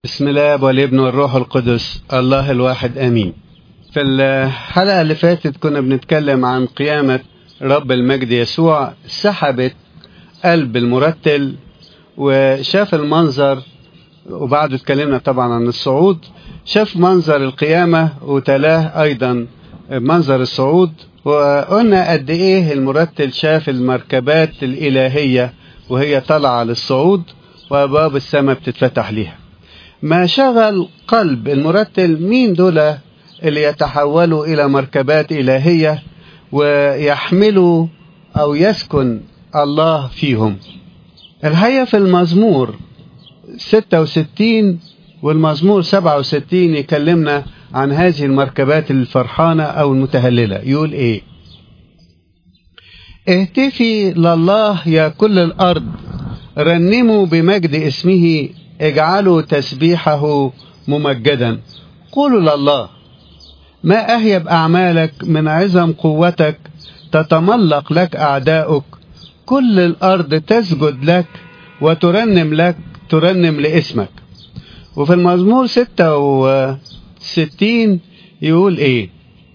بسم الله والابن والروح القدس الله الواحد امين في الحلقه اللي فاتت كنا بنتكلم عن قيامه رب المجد يسوع سحبت قلب المرتل وشاف المنظر وبعده اتكلمنا طبعا عن الصعود شاف منظر القيامه وتلاه ايضا منظر الصعود وقلنا قد ايه المرتل شاف المركبات الالهيه وهي طالعه للصعود وابواب السماء بتتفتح ليها ما شغل قلب المرتل مين دول اللي يتحولوا إلى مركبات إلهية ويحملوا أو يسكن الله فيهم الحقيقة في المزمور 66 والمزمور 67 يكلمنا عن هذه المركبات الفرحانة أو المتهللة يقول إيه اهتفي لله يا كل الأرض رنموا بمجد اسمه اجعلوا تسبيحه ممجدا قولوا لله ما أهيب أعمالك من عظم قوتك تتملق لك أعداؤك كل الأرض تسجد لك وترنم لك ترنم لاسمك وفي المزمور 66 يقول إيه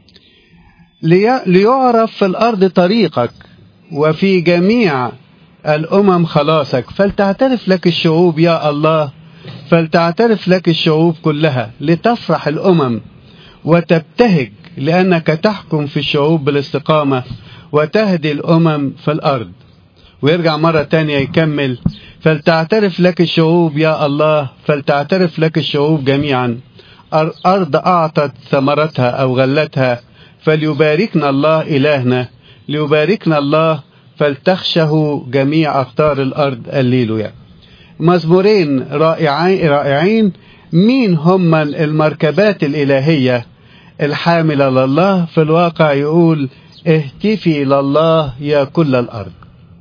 ليعرف في الأرض طريقك وفي جميع الأمم خلاصك فلتعترف لك الشعوب يا الله فلتعترف لك الشعوب كلها لتفرح الأمم وتبتهج لأنك تحكم في الشعوب بالاستقامة وتهدي الأمم في الأرض ويرجع مرة تانية يكمل فلتعترف لك الشعوب يا الله فلتعترف لك الشعوب جميعا أرض أعطت ثمرتها أو غلتها فليباركنا الله إلهنا ليباركنا الله فلتخشه جميع أقطار الأرض الليلويا مزمورين رائعين, رائعين مين هم المركبات الإلهية الحاملة لله في الواقع يقول اهتفي لله يا كل الأرض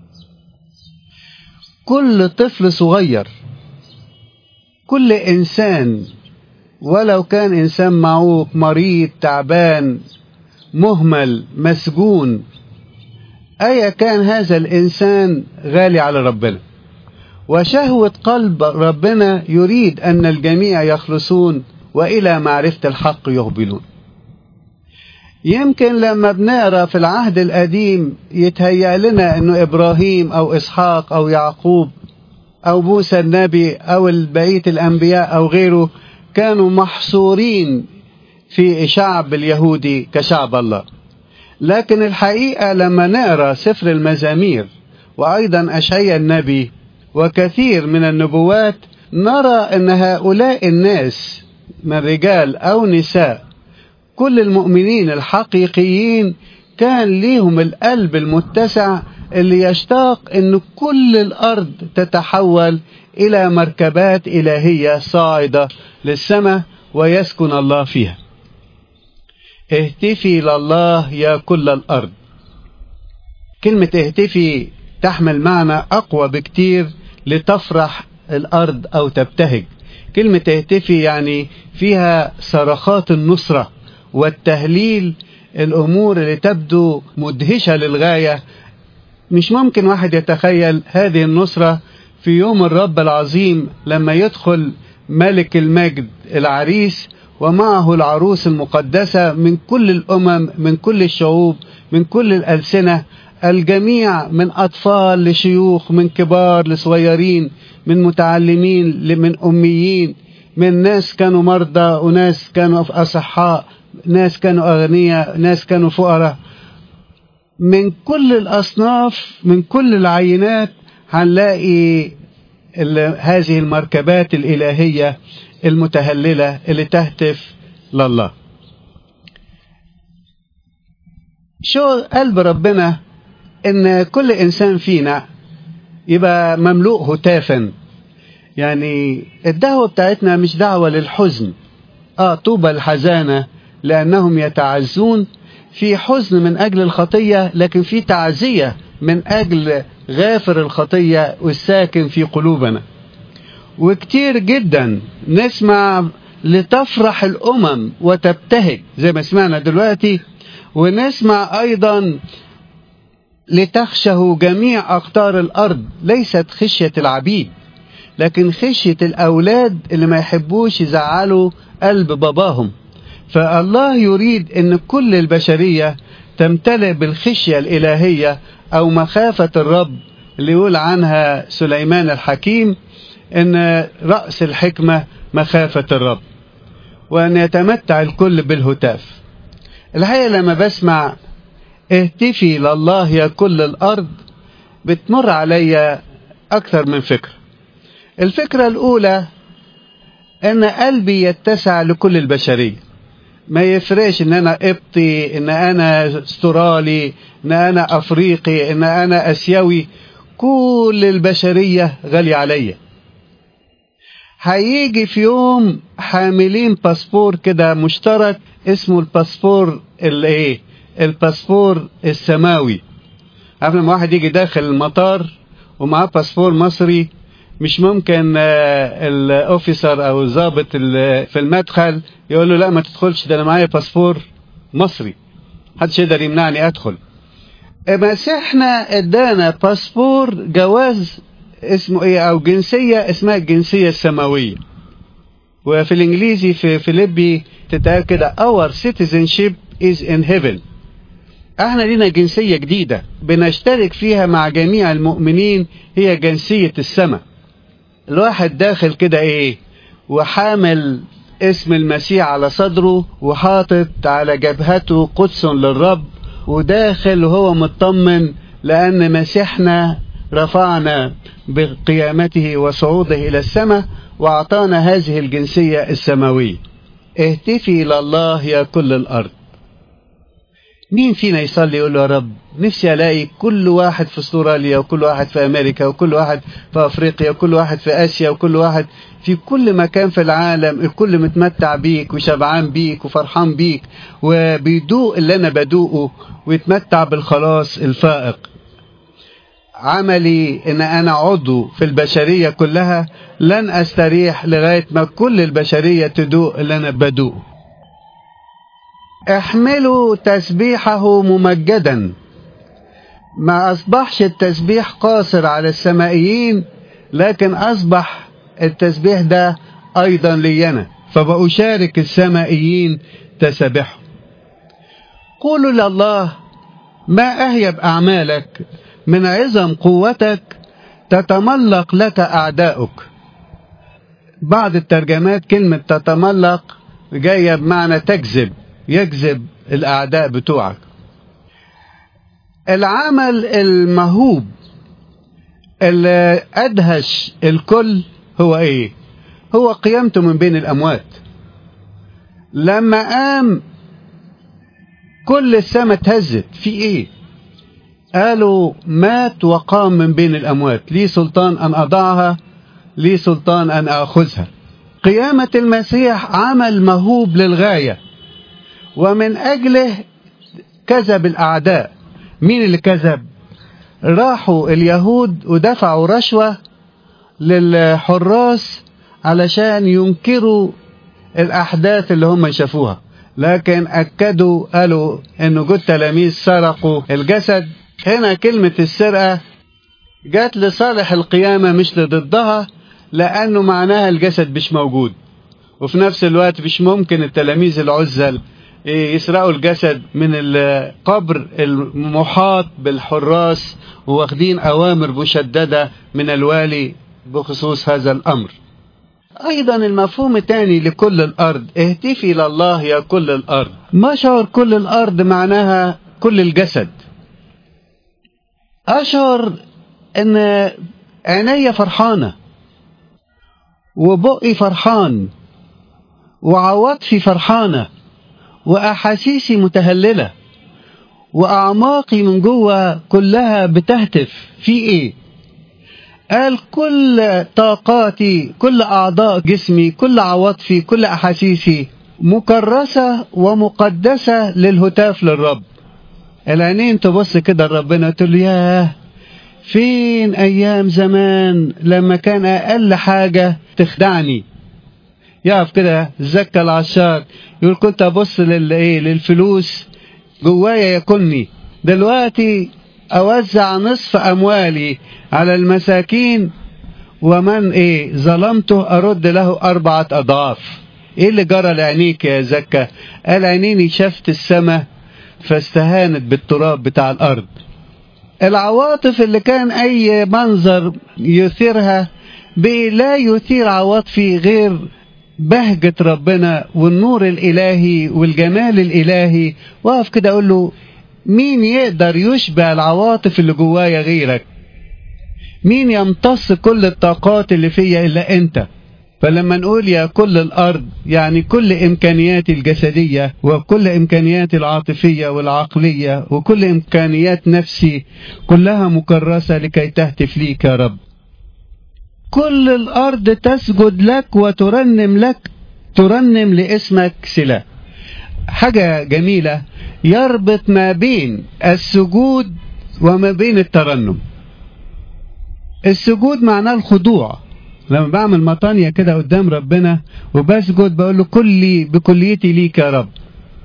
كل طفل صغير كل إنسان ولو كان إنسان معوق مريض تعبان مهمل مسجون أيا كان هذا الإنسان غالي على ربنا وشهوة قلب ربنا يريد أن الجميع يخلصون وإلى معرفة الحق يقبلون يمكن لما بنقرا في العهد القديم يتهيأ لنا أنه إبراهيم أو إسحاق أو يعقوب أو موسى النبي أو بقية الأنبياء أو غيره كانوا محصورين في شعب اليهودي كشعب الله لكن الحقيقة لما نقرا سفر المزامير وأيضا أشعيا النبي وكثير من النبوات نرى أن هؤلاء الناس من رجال أو نساء كل المؤمنين الحقيقيين كان ليهم القلب المتسع اللي يشتاق أن كل الأرض تتحول إلى مركبات إلهية صاعدة للسماء ويسكن الله فيها اهتفي لله يا كل الأرض كلمة اهتفي تحمل معنى أقوى بكتير لتفرح الأرض أو تبتهج كلمة اهتفي يعني فيها صرخات النصرة والتهليل الأمور اللي تبدو مدهشة للغاية مش ممكن واحد يتخيل هذه النصرة في يوم الرب العظيم لما يدخل ملك المجد العريس ومعه العروس المقدسة من كل الأمم من كل الشعوب من كل الألسنة الجميع من أطفال لشيوخ من كبار لصغيرين من متعلمين من أميين من ناس كانوا مرضى وناس كانوا أصحاء ناس كانوا أغنياء ناس كانوا فقراء من كل الأصناف من كل العينات هنلاقي هذه المركبات الإلهية المتهللة اللي تهتف لله شو قلب ربنا ان كل انسان فينا يبقى مملوء هتافا يعني الدعوة بتاعتنا مش دعوة للحزن اه طوبى الحزانة لانهم يتعزون في حزن من اجل الخطية لكن في تعزية من اجل غافر الخطية والساكن في قلوبنا وكتير جدا نسمع لتفرح الامم وتبتهج زي ما سمعنا دلوقتي ونسمع ايضا لتخشه جميع أقطار الأرض ليست خشية العبيد لكن خشية الأولاد اللي ما يحبوش يزعلوا قلب باباهم فالله يريد أن كل البشرية تمتلئ بالخشية الإلهية أو مخافة الرب اللي يقول عنها سليمان الحكيم أن رأس الحكمة مخافة الرب وأن يتمتع الكل بالهتاف الحقيقة لما بسمع اهتفي لله يا كل الأرض بتمر عليا أكثر من فكرة الفكرة الأولى أن قلبي يتسع لكل البشرية ما يفرقش ان انا قبطي ان انا استرالي ان انا افريقي ان انا اسيوي كل البشرية غالية عليا هيجي في يوم حاملين باسبور كده مشترك اسمه الباسبور الايه الباسبور السماوي عارف لما واحد يجي داخل المطار ومعاه باسبور مصري مش ممكن الاوفيسر او الضابط في المدخل يقول له لا ما تدخلش ده انا معايا باسبور مصري محدش يقدر يمنعني ادخل بس احنا ادانا باسبور جواز اسمه ايه او جنسية اسمها الجنسية السماوية وفي الانجليزي في فيليبي تتقال كده our citizenship is in heaven احنا لينا جنسية جديدة بنشترك فيها مع جميع المؤمنين هي جنسية السماء الواحد داخل كده ايه وحامل اسم المسيح على صدره وحاطط على جبهته قدس للرب وداخل وهو مطمن لأن مسيحنا رفعنا بقيامته وصعوده إلى السماء وأعطانا هذه الجنسية السماوية اهتفي لله يا كل الأرض مين فينا يصلي يقول له يا رب نفسي الاقي كل واحد في استراليا وكل واحد في امريكا وكل واحد في افريقيا وكل واحد في اسيا وكل واحد في كل مكان في العالم الكل متمتع بيك وشبعان بيك وفرحان بيك وبيدوق اللي انا بدوقه ويتمتع بالخلاص الفائق عملي ان انا عضو في البشرية كلها لن استريح لغاية ما كل البشرية تدوق اللي انا بدوقه احملوا تسبيحه ممجدا ما اصبحش التسبيح قاصر على السمائيين لكن اصبح التسبيح ده ايضا لينا فبأشارك السمائيين تسبحه قولوا لله ما اهيب اعمالك من عظم قوتك تتملق لك اعداؤك بعض الترجمات كلمة تتملق جاية بمعنى تكذب يجذب الأعداء بتوعك العمل المهوب اللي أدهش الكل هو إيه هو قيامته من بين الأموات لما قام كل السماء اتهزت في إيه قالوا مات وقام من بين الأموات لي سلطان أن أضعها لي سلطان أن أخذها قيامة المسيح عمل مهوب للغاية ومن أجله كذب الأعداء مين اللي كذب راحوا اليهود ودفعوا رشوة للحراس علشان ينكروا الأحداث اللي هم شافوها لكن أكدوا قالوا أنه جود تلاميذ سرقوا الجسد هنا كلمة السرقة جات لصالح القيامة مش لضدها لأنه معناها الجسد مش موجود وفي نفس الوقت مش ممكن التلاميذ العزل يسرقوا الجسد من القبر المحاط بالحراس واخدين أوامر مشددة من الوالي بخصوص هذا الأمر أيضا المفهوم الثاني لكل الأرض اهتفي لله يا كل الأرض ما شعر كل الأرض معناها كل الجسد أشعر أن عيني فرحانة وبقي فرحان وعواطفي فرحانه وأحاسيسي متهللة وأعماقي من جوه كلها بتهتف في إيه قال كل طاقاتي كل أعضاء جسمي كل عواطفي كل أحاسيسي مكرسة ومقدسة للهتاف للرب العينين تبص كده لربنا تقول له ياه فين أيام زمان لما كان أقل حاجة تخدعني يقف كده زكى العشار يقول كنت ابص للايه للفلوس جوايا ياكلني دلوقتي اوزع نصف اموالي على المساكين ومن ايه ظلمته ارد له اربعة اضعاف ايه اللي جرى لعينيك يا زكا قال عينيني شافت السماء فاستهانت بالتراب بتاع الارض العواطف اللي كان اي منظر يثيرها لا يثير عواطفي غير بهجة ربنا والنور الالهي والجمال الالهي واقف كده اقول له مين يقدر يشبع العواطف اللي جوايا غيرك مين يمتص كل الطاقات اللي فيا الا انت فلما نقول يا كل الارض يعني كل امكانياتي الجسديه وكل امكانياتي العاطفيه والعقليه وكل امكانيات نفسي كلها مكرسه لكي تهتف ليك يا رب كل الارض تسجد لك وترنم لك ترنم لاسمك سلا حاجه جميله يربط ما بين السجود وما بين الترنم السجود معناه الخضوع لما بعمل مطانية كده قدام ربنا وبسجد بقول له كلي بكليتي ليك يا رب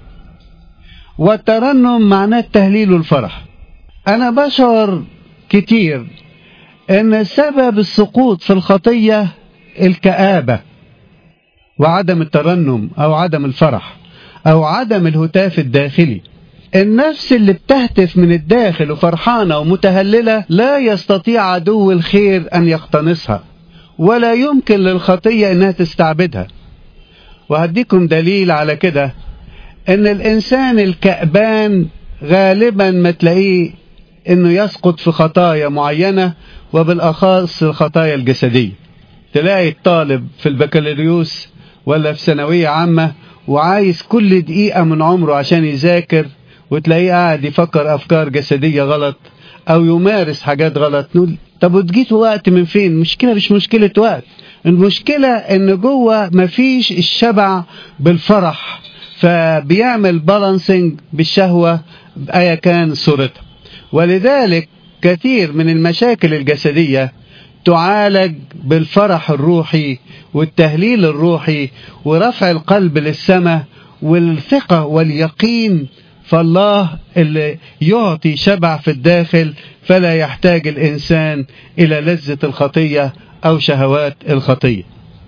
والترنم معناه التهليل والفرح انا بشعر كتير ان سبب السقوط في الخطية الكآبة وعدم الترنم او عدم الفرح او عدم الهتاف الداخلي النفس اللي بتهتف من الداخل وفرحانة ومتهللة لا يستطيع عدو الخير أن يقتنصها ولا يمكن للخطية أنها تستعبدها وهديكم دليل على كده أن الإنسان الكأبان غالبا ما تلاقيه أنه يسقط في خطايا معينة وبالأخص الخطايا الجسدية تلاقي الطالب في البكالوريوس ولا في ثانوية عامة وعايز كل دقيقة من عمره عشان يذاكر وتلاقيه قاعد يفكر افكار جسديه غلط او يمارس حاجات غلط نقول طب وتجيت وقت من فين مشكله مش مشكله وقت المشكله ان جوه مفيش الشبع بالفرح فبيعمل بالانسنج بالشهوه ايا كان صورتها ولذلك كثير من المشاكل الجسديه تعالج بالفرح الروحي والتهليل الروحي ورفع القلب للسماء والثقه واليقين فالله اللي يعطي شبع في الداخل فلا يحتاج الإنسان إلى لذة الخطية أو شهوات الخطية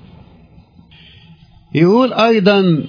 يقول أيضا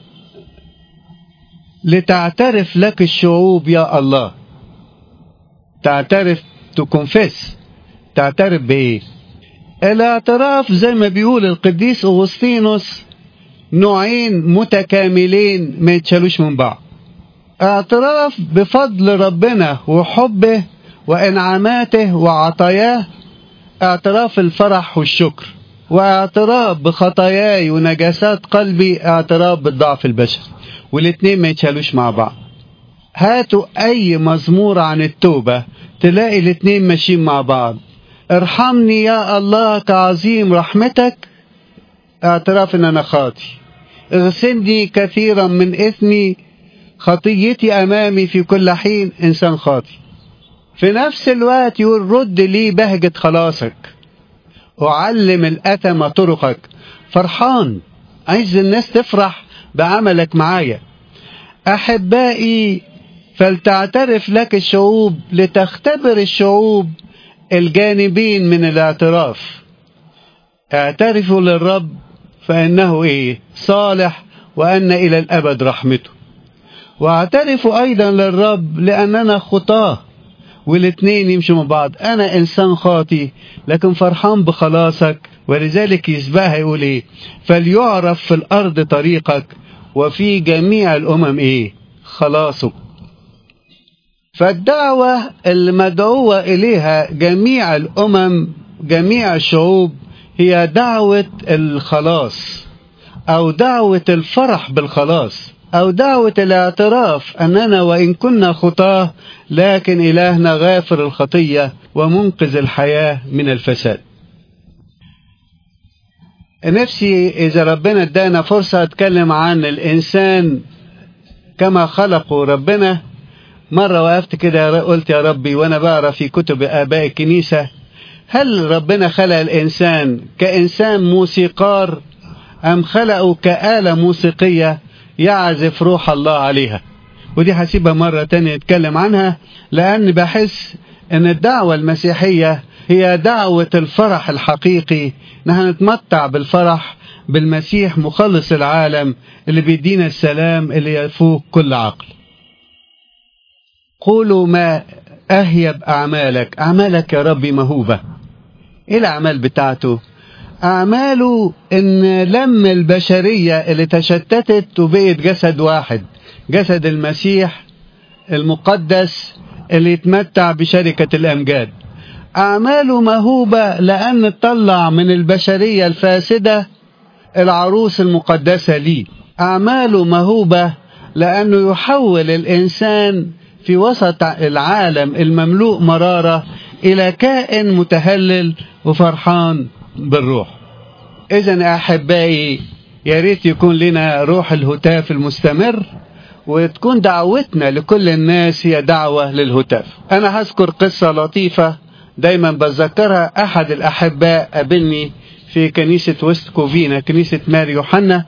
لتعترف لك الشعوب يا الله تعترف تكونفس تعترف بإيه الاعتراف زي ما بيقول القديس أغسطينوس نوعين متكاملين ما يتشالوش من بعض اعتراف بفضل ربنا وحبه وانعاماته وعطاياه اعتراف الفرح والشكر واعتراف بخطاياي ونجاسات قلبي اعتراف بالضعف البشري والاتنين ما يتشالوش مع بعض هاتوا اي مزمور عن التوبة تلاقي الاتنين ماشيين مع بعض ارحمني يا الله كعظيم رحمتك اعتراف ان انا خاطي اغسلني كثيرا من اثمي خطيتي أمامي في كل حين إنسان خاطي في نفس الوقت يقول رد لي بهجة خلاصك أعلم الأثم طرقك فرحان عايز الناس تفرح بعملك معايا أحبائي فلتعترف لك الشعوب لتختبر الشعوب الجانبين من الاعتراف اعترفوا للرب فإنه إيه صالح وأن إلى الأبد رحمته واعترف ايضا للرب لاننا خطاه والاثنين يمشوا مع بعض انا انسان خاطي لكن فرحان بخلاصك ولذلك يسبقها يقول ايه فليعرف في الارض طريقك وفي جميع الامم ايه خلاصك فالدعوة المدعوة إليها جميع الأمم جميع الشعوب هي دعوة الخلاص أو دعوة الفرح بالخلاص أو دعوة الاعتراف أننا وإن كنا خطاه لكن إلهنا غافر الخطية ومنقذ الحياة من الفساد نفسي إذا ربنا ادانا فرصة أتكلم عن الإنسان كما خلقه ربنا مرة وقفت كده قلت يا ربي وأنا بقرا في كتب آباء الكنيسة هل ربنا خلق الإنسان كإنسان موسيقار أم خلقه كآلة موسيقية يعزف روح الله عليها ودي هسيبها مرة تانية نتكلم عنها لأن بحس أن الدعوة المسيحية هي دعوة الفرح الحقيقي نحن نتمتع بالفرح بالمسيح مخلص العالم اللي بيدينا السلام اللي يفوق كل عقل قولوا ما أهيب أعمالك أعمالك يا ربي مهوبة إيه الأعمال بتاعته أعماله إن لم البشرية اللي تشتتت وبقت جسد واحد جسد المسيح المقدس اللي يتمتع بشركة الأمجاد أعماله مهوبة لأن طلع من البشرية الفاسدة العروس المقدسة ليه أعماله مهوبة لأنه يحول الإنسان في وسط العالم المملوء مرارة إلى كائن متهلل وفرحان بالروح إذا أحبائي يا ريت يكون لنا روح الهتاف المستمر وتكون دعوتنا لكل الناس هي دعوة للهتاف أنا هذكر قصة لطيفة دايما بتذكرها أحد الأحباء قابلني في كنيسة وست كوفينا كنيسة ماري يوحنا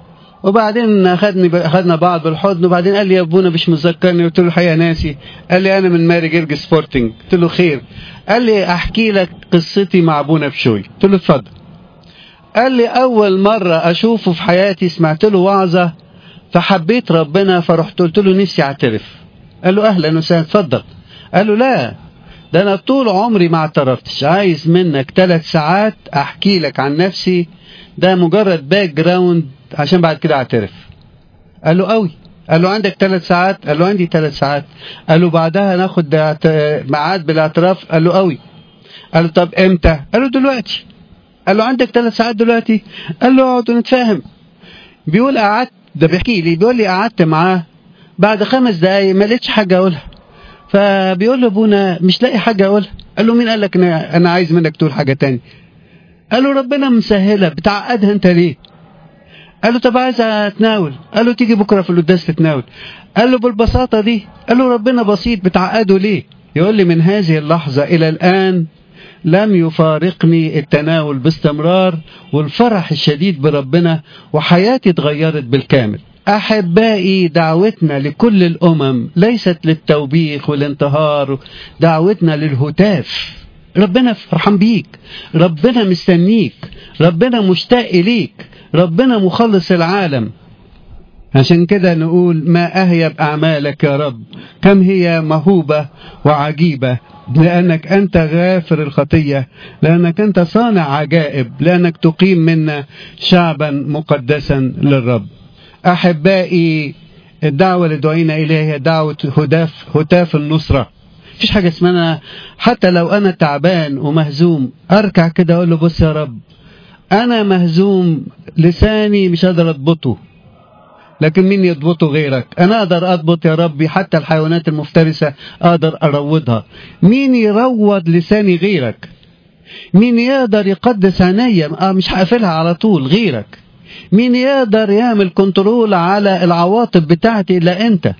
وبعدين أخذني أخذنا بعض بالحضن وبعدين قال لي يا ابونا مش متذكرني قلت له الحقيقة ناسي قال لي أنا من ماري جيرج سبورتنج قلت له خير قال لي أحكي لك قصتي مع ابونا بشوي قلت له اتفضل قال لي أول مرة أشوفه في حياتي سمعت له وعظة فحبيت ربنا فرحت قلت له نفسي أعترف قال له أهلا وسهلا اتفضل قال له لا ده أنا طول عمري ما اعترفتش عايز منك ثلاث ساعات أحكي لك عن نفسي ده مجرد باك جراوند عشان بعد كده أعترف قال له قوي قال له عندك ثلاث ساعات قال له عندي ثلاث ساعات قال له بعدها ناخد ميعاد بالاعتراف قال له قوي قال له طب امتى قال له دلوقتي قال له عندك ثلاث ساعات دلوقتي قال له اقعد ونتفاهم بيقول قعدت ده بيحكي لي بيقول لي قعدت معاه بعد خمس دقايق ما لقيتش حاجه اقولها فبيقول له ابونا مش لاقي حاجه اقولها قال له مين قال لك انا انا عايز منك تقول حاجه تاني قال له ربنا مسهله بتعقدها انت ليه قال له طب عايز اتناول قال له تيجي بكره في القداس تتناول قال له بالبساطه دي قال له ربنا بسيط بتعقده ليه يقول لي من هذه اللحظه الى الان لم يفارقني التناول باستمرار والفرح الشديد بربنا وحياتي اتغيرت بالكامل احبائي دعوتنا لكل الامم ليست للتوبيخ والانتهار دعوتنا للهتاف ربنا فرحان بيك ربنا مستنيك ربنا مشتاق اليك ربنا مخلص العالم عشان كده نقول ما أهيب أعمالك يا رب كم هي مهوبة وعجيبة لأنك أنت غافر الخطية لأنك أنت صانع عجائب لأنك تقيم منا شعبا مقدسا للرب أحبائي الدعوة اللي دعينا إليها هي دعوة هداف هتاف النصرة مفيش حاجة اسمها حتى لو أنا تعبان ومهزوم أركع كده أقول له بص يا رب أنا مهزوم لساني مش قادر أضبطه لكن مين يضبطه غيرك أنا أقدر أضبط يا ربي حتى الحيوانات المفترسة أقدر أروضها مين يروض لساني غيرك مين يقدر يقدس عينيا آه مش هقفلها على طول غيرك مين يقدر يعمل كنترول على العواطف بتاعتي إلا أنت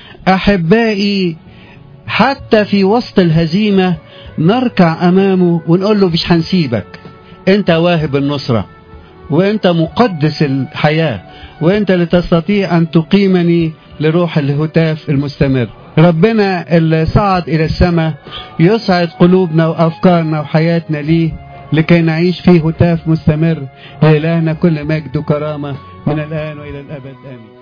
أحبائي حتى في وسط الهزيمة نركع أمامه ونقول له مش هنسيبك أنت واهب النصرة وأنت مقدس الحياة وأنت اللي تستطيع أن تقيمني لروح الهتاف المستمر ربنا اللي صعد إلى السماء يسعد قلوبنا وأفكارنا وحياتنا ليه لكي نعيش في هتاف مستمر لإلهنا كل مجد وكرامة من الآن وإلى الأبد آمين